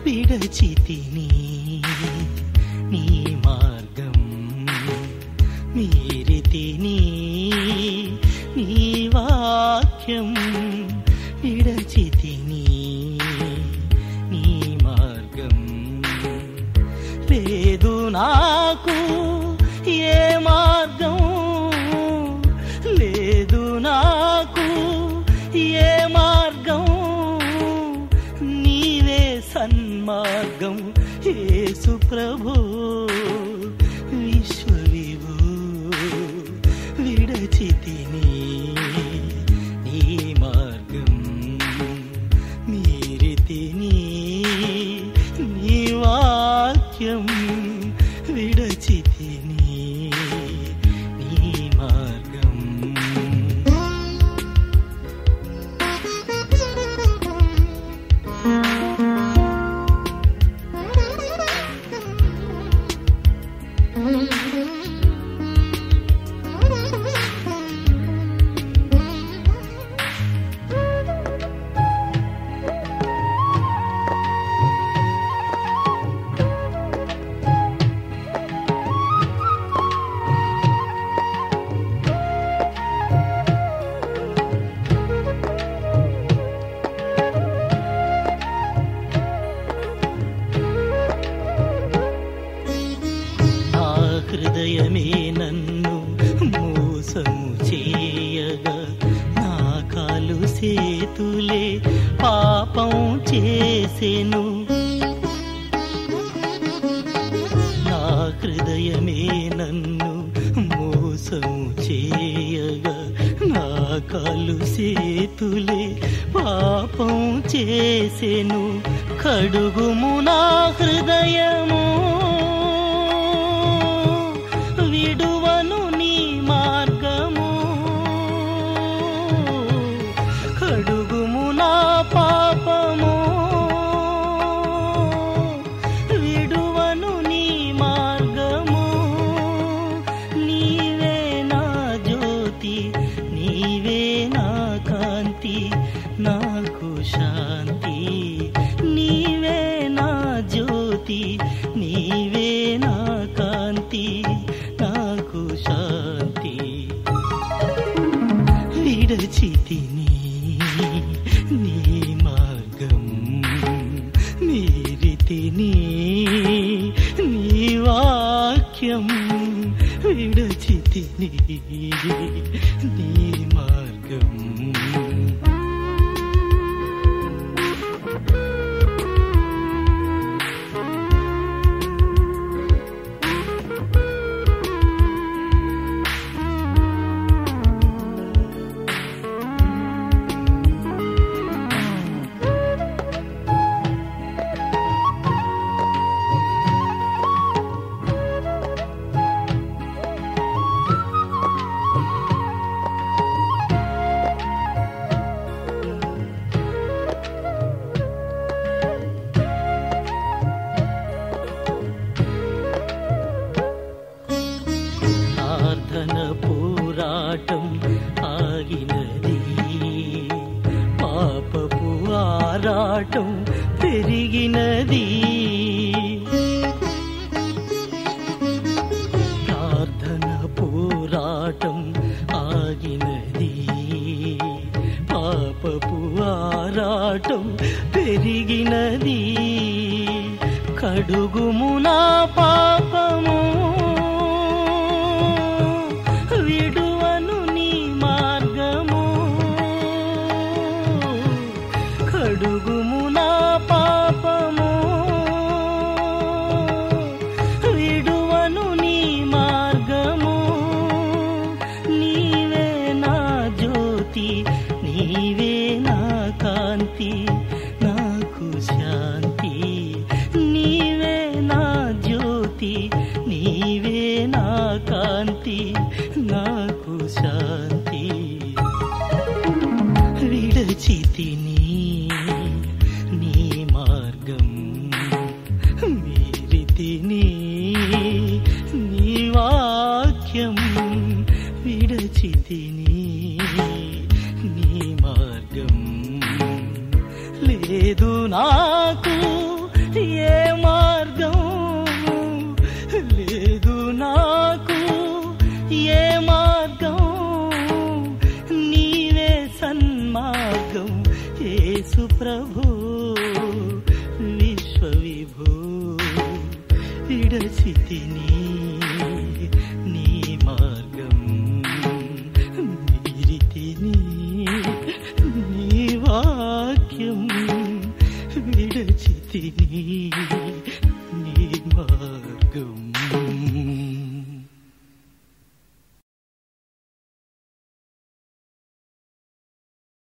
విడచితిని నీ మార్గం మీరితిని నీ వాక్యం విడచితిని నీ మార్గం లేదు నాకు ఏ మార్గం లేదు నాకు ఏ మార్గం నీవే సన్మార్గం యేసు ప్రభు విశ్వవిభు విడచితిని నీ మార్గం మీరితిని నీ వాక్యం విడచితిని నీ మార్గం నా హృదయమే నన్ను మోసము చేయగా నా కాలు సేతులే పాపం చేసెను నా హృదయమే నన్ను మోసము చేయగా నా కాలు సేతులే పాపం చేసెను కడుగుము నా హృదయము విడువను నీ మార్గము కడుగుము నా పాపము విడువను నీ మార్గము నీవే నా జ్యోతి నీవే నా కాంతి నాకు శాంతి నీవే నా జ్యోతి నీవే నా కాంతి నాకు శాంతి విడచితిని నీ మార్గం మీరితిని నీ వాక్యం విడచితిని నీ మార్గం ప్రార్థన పోరాటం ఆగినది పాపపు ఆరాటం పెరిగినది ప్రార్థన పోరాటం ఆగినది పాపపు ఆరాటం పెరిగినది కడుగుము నా పాపము విడువను నీ మార్గము కడుగుము నా పాపము విడువను నీ మార్గము నీవే నా జ్యోతి నీవే నా కాంతి నాకు శాంతి నీవే నా జ్యోతి నీవే నా కాంతి నాకు శాంతి విడచితిని నీ మార్గం మీరితిని నీ వాక్యం విడచితిని నీ మార్గం లేదు నాకు ఏ మార్గం లేదు నాకు ఏ మార్గం నీవే సన్మార్గం యేసు ప్రభు విశ్వవిభూ విడచితిని నీ మార్గం మీరితిని నీ వాక్యం విడచితిని నీ మార్గం